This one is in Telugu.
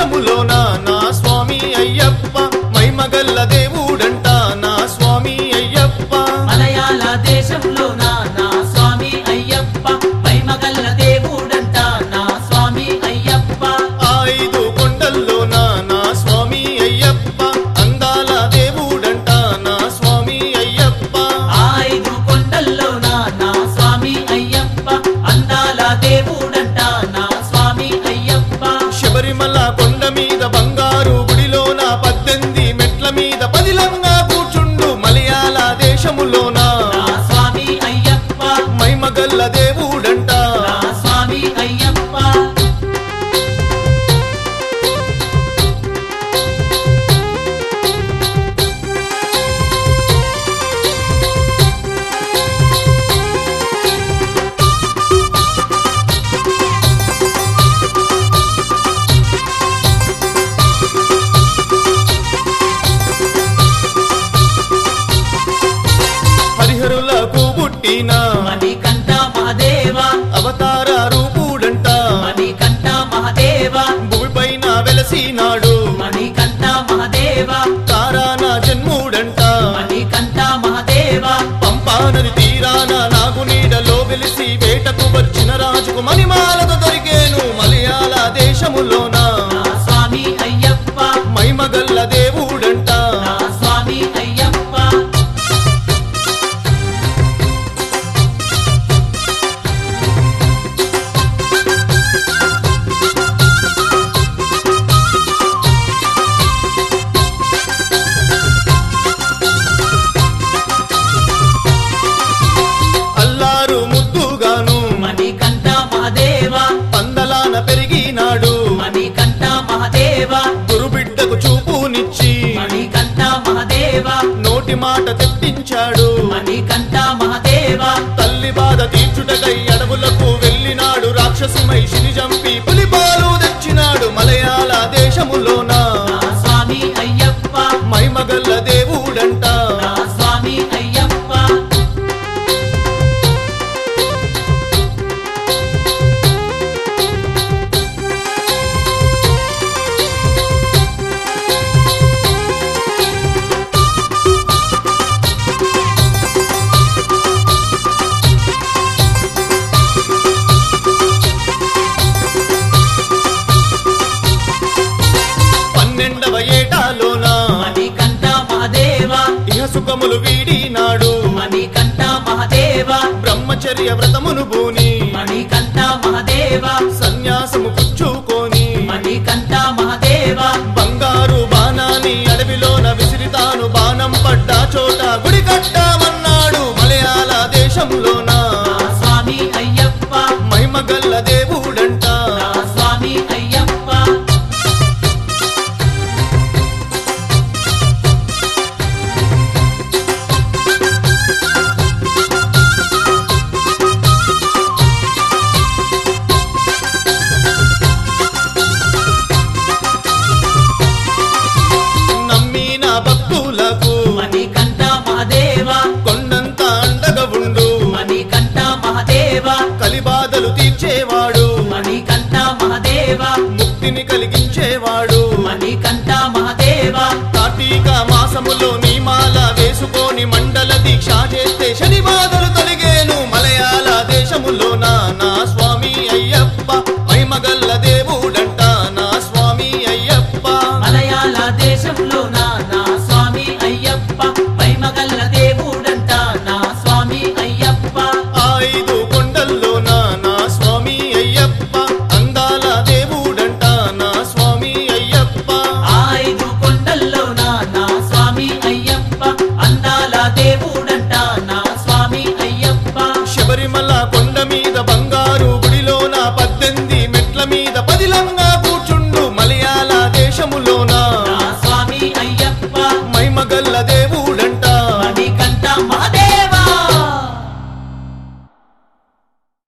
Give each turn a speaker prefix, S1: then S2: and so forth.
S1: దేశములోన నా స్వామి అయ్యప్ప మైమగల్ల దేవుడంట నా స్వామి అయ్యప్ప
S2: మలయాళ దేశంలో నా నా స్వామి అయ్యప్ప పైమగల్ల దేవుడంట నా స్వామి అయ్యప్ప
S1: ఆ ఐదు కొండల్లోన నా స్వామి అయ్యప్ప అందాల దేవుడంట నా స్వామి అయ్యప్ప
S2: ఆ ఐదు కొండల్లో నా నా స్వామి అయ్యప్ప అందాల దేవుడంట నా స్వామి అయ్యప్ప
S1: శబరిమల కొండ మీద బంగారు గుడిలోన పద్దెనిమిది మెట్ల మీద పదిలంగా కూర్చుండు మలయాళ దేశములోన
S2: నా స్వామి అయ్యప్ప
S1: మైమగల్ల దేవుడంట
S2: నా స్వామి అయ్యప్ప
S1: హరిహరులకు పుట్టిన
S2: మణికంఠ మహదేవ
S1: అవతార రూపుడంట
S2: మణికంఠ మహదేవ
S1: భూమిపైన వెలసినాడు
S2: మణికంఠ మహదేవ
S1: తారాన జన్ముడంట
S2: మణికంఠ మహదేవ
S1: పంపా నది తీరాన నాగునీడలో వెలిసి వేటకు వచ్చిన రాజుకు మణిమాలతో దొరికేను మలయాళ దేశములోన
S2: నా స్వామి అయ్యప్ప
S1: మైమగల్ల దేవుడంట
S2: నా స్వామి అయ్యప్ప
S1: అల్లారు ముద్దుగాను
S2: మణికంఠ మహదేవ
S1: పందలాన పెరిగినాడు
S2: మణికంఠ మహదేవ
S1: గురుబిడ్డకు చూపునిచ్చి
S2: మణికంఠ మహదేవ
S1: నోటి మాట తెప్పించాడు
S2: మణికంఠ మహదేవ
S1: తల్లి బాధ తీర్చుటకై అడవులకు వెళ్ళినాడు రాక్షసుమై శిని చంపి పులిపాలు తెచ్చినాడు మలయాళ దేశములోన
S2: నా స్వామి అయ్యప్ప
S1: మైమగల్ల దేవుడంట
S2: నా స్వామి అయ్యప్ప
S1: పన్నెండవ ఏటాలోన
S2: మణికంఠ మహదేవ
S1: ఇహ సుఖములు వీడినాడు
S2: మణికంఠ మహదేవ
S1: బ్రహ్మచర్య వ్రతమును బూని
S2: మణికంఠ మహదేవ
S1: సన్యాసము పుచ్చుకొని
S2: మణికంఠ మహదేవ
S1: బంగారు బాణాన్ని అడవిలోన విసిరితాను బాణం పడ్డా చోట గుడి కట్టామన్నాడు మలయాళ దేశంలోన
S2: నా స్వామి అయ్యప్ప
S1: మహిమగల్ల దేవుడంట
S2: నా స్వామి అయ్యప్ప
S1: నమ్మిన భక్తులకు
S2: మణికంఠ మహదేవ
S1: కొండంత అండగా ఉండు
S2: మణికంఠ మహదేవ
S1: కలిబాధలు తీర్చేవాడు
S2: మణికంఠ మహదేవ
S1: ముక్తిని కలిగించేవాడు
S2: మణికంఠ మహదేవ
S1: కార్తీక మాసములో నీ మాల వేసుకొని మండల దీక్ష చేస్తే శని బాధలు తొలగే